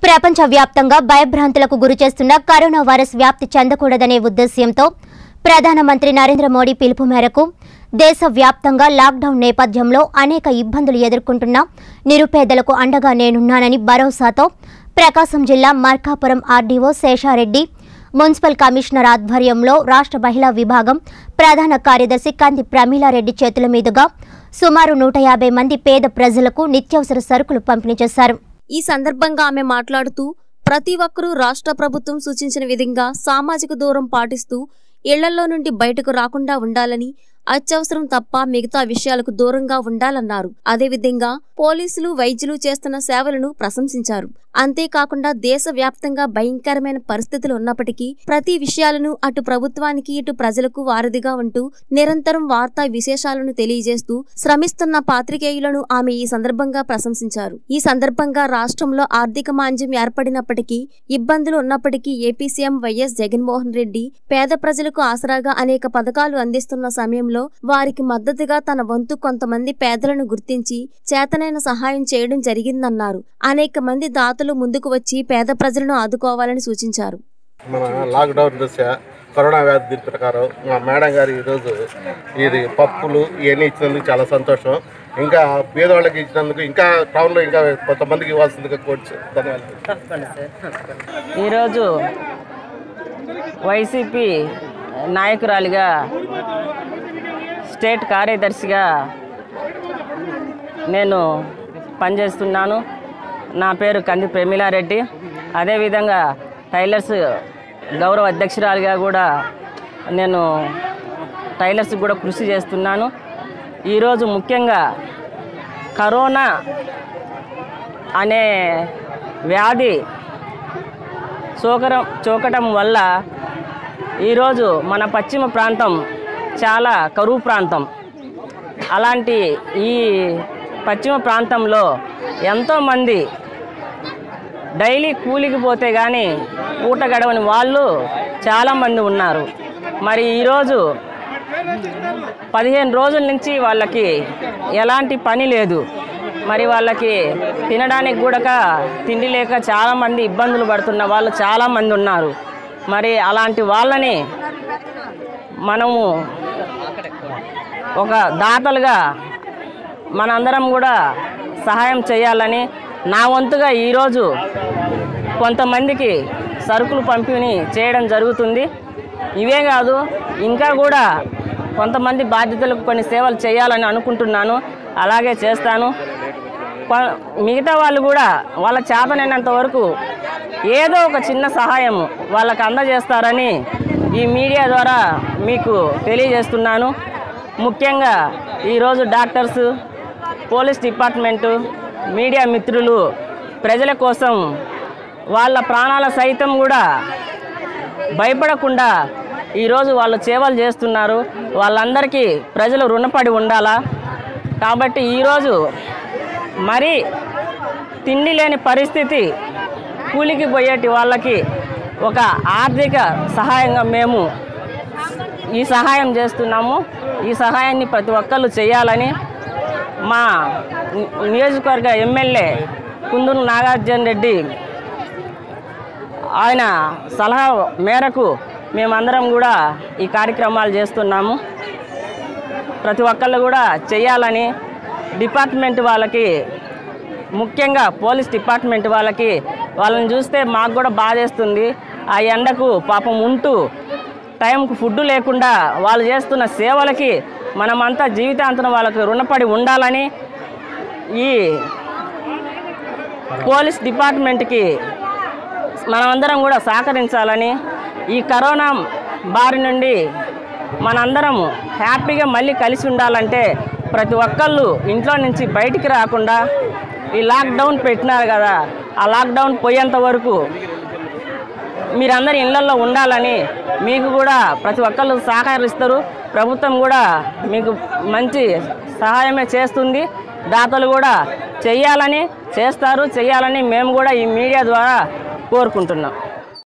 ప్రపంచవ్యాప్తంగా భయభ్రాంతులకు గురిచేస్తున్న corona virus వ్యాప్తి చెందకూడదనే ఉద్దేశ్యంతో ప్రధానమంత్రి నరేంద్ర మోడీ పిలుపు మేరకు దేశవ్యాప్తంగా లాక్డౌన్ నేపథ్యంలో అనేక ఇబ్బందులు ఎదుర్కొంటున్న నిరుపేదలకు అండగా నేనున్నానని భరోసాతో ప్రకాశం జిల్లా Markapuram RDO Sesha Reddy municipal commissioner ఆధ్వర్యంలో రాష్ట్ర మహిళా విభాగం ప్రధాన కార్యదర్శి కంది ప్రమీలారెడ్డి చేతుల మీదుగా సుమారు నూట యాభై మంది పేద ప్రజలకు నిత్యావసర సరుకులు పంపిణీ చేశారు ఈ సందర్భంగా ఆమె మాట్లాడుతూ ప్రతి ఒక్కరూ రాష్ట్ర ప్రభుత్వం సూచించిన విధంగా సామాజిక దూరం పాటిస్తూ ఇళ్లలో నుండి బయటకు రాకుండా ఉండాలని అత్యవసరం తప్ప మిగతా విషయాలకు దూరంగా ఉండాలన్నారు అదేవిధంగా పోలీసులు వైద్యులు చేస్తున్న సేవలను ప్రశంసించారు అంతేకాకుండా దేశవ్యాప్తంగా భయంకరమైన పరిస్థితులు ఉన్నప్పటికీ ప్రతి విషయాలను అటు ప్రభుత్వానికి ఇటు ప్రజలకు వారధిగా ఉంటూ నిరంతరం వార్తా విశేషాలను తెలియజేస్తూ శ్రమిస్తున్న పాత్రికేయులను ఆమె ఈ సందర్భంగా ప్రశంసించారు ఈ సందర్భంగా రాష్ట్రంలో ఆర్థిక మాంద్యం ఏర్పడినప్పటికీ ఇబ్బందులు ఉన్నప్పటికీ AP CM YS Jaganmohan Reddy పేద ప్రజలకు ఆసరాగా అనేక పథకాలు అందిస్తున్న సమయంలో వారికి మద్దతుగా తన వంతు కొంతమంది పేదలను గుర్తించి చేతనైన సహాయం చేయడం జరిగిందన్నారు అనేక మంది దాతలు ముందుకు వచ్చి పేద ప్రజలను ఆదుకోవాలని సూచించారు మన లాక్డౌన్ దశ కరోనా వ్యాధి దీని ప్రకారం మా మేడం గారు ఈరోజు ఇది పప్పులు ఇవన్నీ ఇచ్చినందుకు చాలా సంతోషం ఇంకా పేదవాళ్ళకి ఇచ్చినందుకు ఇంకా టౌన్లో ఇంకా కొంతమందికి ఇవ్వాల్సిందిగా కోర్చు ధన్యవాదాలు ఈరోజు వైసీపీ నాయకురాలిగా స్టేట్ కార్యదర్శిగా నేను పనిచేస్తున్నాను నా పేరు కంది ప్రమీలారెడ్డి అదేవిధంగా టైలర్స్ గౌరవ అధ్యక్షురాలిగా కూడా నేను టైలర్స్ కూడా కృషి చేస్తున్నాను ఈరోజు ముఖ్యంగా కరోనా అనే వ్యాధి సోకరం చోకటం వల్ల ఈరోజు మన పశ్చిమ ప్రాంతం చాలా కరువు ప్రాంతం అలాంటి ఈ పశ్చిమ ప్రాంతంలో ఎంతోమంది డైలీ కూలికి పోతే కానీ పూట గడవని వాళ్ళు చాలామంది ఉన్నారు మరి ఈరోజు పదిహేను రోజుల నుంచి వాళ్ళకి ఎలాంటి పని లేదు మరి వాళ్ళకి తినడానికి కూడా తిండి లేక చాలామంది ఇబ్బందులు పడుతున్న వాళ్ళు చాలామంది ఉన్నారు మరి అలాంటి వాళ్ళని మనము ఒక దాతలుగా మనందరం కూడా సహాయం చేయాలని నా వంతుగా ఈరోజు కొంతమందికి సరుకులు పంపిణీ చేయడం జరుగుతుంది ఇవే కాదు ఇంకా కూడా కొంతమంది బాధ్యతలకు కొన్ని సేవలు చేయాలని అనుకుంటున్నాను అలాగే చేస్తాను కొ- మిగతా వాళ్ళు కూడా వాళ్ళ చేతనైనంత వరకు ఏదో ఒక చిన్న సహాయం వాళ్ళకి అందజేస్తారని ఈ మీడియా ద్వారా మీకు తెలియజేస్తున్నాను ముఖ్యంగా ఈరోజు డాక్టర్స్ పోలీస్ డిపార్ట్మెంటు మీడియా మిత్రులు ప్రజల కోసం వాళ్ళ ప్రాణాల సైతం కూడా భయపడకుండా ఈరోజు వాళ్ళు సేవలు చేస్తున్నారు వాళ్ళందరికీ ప్రజలు రుణపడి ఉండాలా కాబట్టి ఈరోజు మరి తిండి లేని పరిస్థితి కూలికి పోయేటి వాళ్ళకి ఒక ఆర్థిక సహాయంగా మేము ఈ సహాయం చేస్తున్నాము ఈ సహాయాన్ని ప్రతి ఒక్కళ్ళు చేయాలని మా ని- నియోజకవర్గ ఎమ్మెల్యే కుందూరు నాగార్జున రెడ్డి ఆయన సలహా మేరకు మేమందరం కూడా ఈ కార్యక్రమాలు చేస్తున్నాము ప్రతి ఒక్కళ్ళు కూడా చేయాలని డిపార్ట్మెంట్ వాళ్ళకి ముఖ్యంగా పోలీస్ డిపార్ట్మెంట్ వాళ్ళకి వాళ్ళని చూస్తే మాకు కూడా బాధేస్తుంది ఆ ఎండకు పాపం ఉంటూ టైంకు ఫుడ్ లేకుండా వాళ్ళు చేస్తున్న సేవలకి మనమంతా జీవితాంతం వాళ్ళకి రుణపడి ఉండాలని ఈ పోలీస్ డిపార్ట్మెంట్కి మనమందరం కూడా సహకరించాలని ఈ కరోనా బారి నుండి మనందరం హ్యాపీగా మళ్ళీ కలిసి ఉండాలంటే ప్రతి ఒక్కళ్ళు ఇంట్లో నుంచి బయటికి రాకుండా ఈ లాక్డౌన్ పెట్టినారు కదా ఆ లాక్డౌన్ పోయేంత వరకు మీరందరూ ఇళ్లలో ఉండాలని మీకు కూడా ప్రతి ఒక్కళ్ళు సహకరిస్తారు ప్రభుత్వం కూడా మీకు మంచి సహాయమే చేస్తుంది దాతలు కూడా చెయ్యాలని చేస్తారు చెయ్యాలని మేము కూడా ఈ మీడియా ద్వారా కోరుకుంటున్నాం